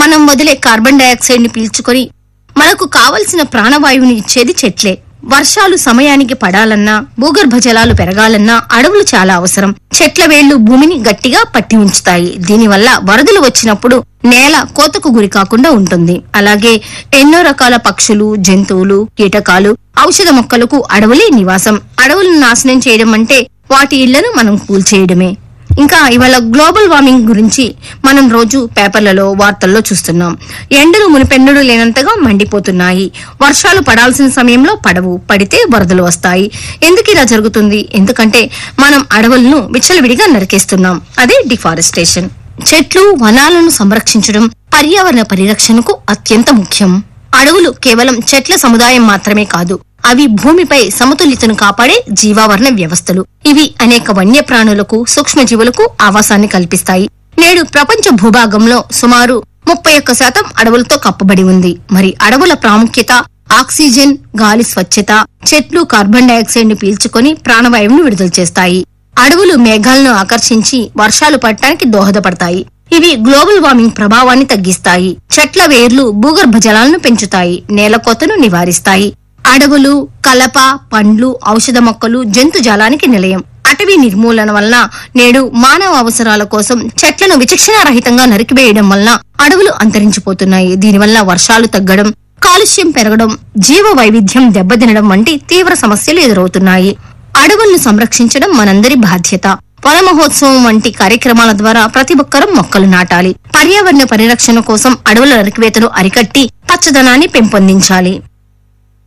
మనం వదిలే carbon dioxide ని పీల్చుకొని మనకు కావలసిన ప్రాణవాయువుని ఇచ్చేది చెట్లే వర్షాలు సమయానికి పడాలన్నా భూగర్భ జలాలు పెరగాలన్నా అడవులు చాలా అవసరం చెట్ల వేళ్లు భూమిని గట్టిగా పట్టి ఉంచుతాయి దీనివల్ల వరదలు వచ్చినప్పుడు నేల కోతకు గురి కాకుండా ఉంటుంది అలాగే ఎన్నో రకాల పక్షులు జంతువులు కీటకాలు ఔషధ మొక్కలకు అడవులే నివాసం అడవులను నాశనం చేయడం అంటే వాటి ఇళ్లను మనం కూల్చేయడమే ఇంకా ఇవాళ గ్లోబల్ వార్మింగ్ గురించి మనం రోజు పేపర్లలో వార్తల్లో చూస్తున్నాం ఎండలు మునిపెన్నడు లేనంతగా మండిపోతున్నాయి వర్షాలు పడాల్సిన సమయంలో పడవు పడితే వరదలు వస్తాయి ఎందుకు ఇలా జరుగుతుంది ఎందుకంటే మనం అడవులను విచ్చలవిడిగా నరికేస్తున్నాం అదే డిఫారెస్టేషన్ చెట్లు వనాలను సంరక్షించడం పర్యావరణ పరిరక్షణకు అత్యంత ముఖ్యం అడవులు కేవలం చెట్ల సముదాయం మాత్రమే కాదు అవి భూమిపై సమతుల్యతను కాపాడే జీవావరణ వ్యవస్థలు ఇవి అనేక వన్యప్రాణులకు సూక్ష్మజీవులకు ఆవాసాన్ని కల్పిస్తాయి నేడు ప్రపంచ భూభాగంలో సుమారు ముప్పై ఒక్క శాతం అడవులతో కప్పబడి ఉంది మరి అడవుల ప్రాముఖ్యత ఆక్సిజన్ గాలి స్వచ్ఛత చెట్లు కార్బన్ డయాక్సైడ్ ను పీల్చుకొని ప్రాణవాయువును విడుదల చేస్తాయి అడవులు మేఘాలను ఆకర్షించి వర్షాలు పడటానికి దోహదపడతాయి ఇవి గ్లోబల్ వార్మింగ్ ప్రభావాన్ని తగ్గిస్తాయి చెట్ల వేర్లు భూగర్భ జలాలను పెంచుతాయి నేల కోతను నివారిస్తాయి అడవులు కలప పండ్లు ఔషధ మొక్కలు జంతు జాలానికి నిలయం అటవీ నిర్మూలన వలన నేడు మానవ అవసరాల కోసం చెట్లను విచక్షణారహితంగా నరికివేయడం వలన అడవులు అంతరించిపోతున్నాయి దీనివల్ల వర్షాలు తగ్గడం కాలుష్యం పెరగడం జీవ వైవిధ్యం దెబ్బతినడం వంటి తీవ్ర సమస్యలు ఎదురవుతున్నాయి అడవులను సంరక్షించడం మనందరి బాధ్యత వన మహోత్సవం వంటి కార్యక్రమాల ద్వారా ప్రతి ఒక్కరం మొక్కలు నాటాలి పర్యావరణ పరిరక్షణ కోసం అడవుల నరికివేతను అరికట్టి పచ్చదనాన్ని పెంపొందించాలి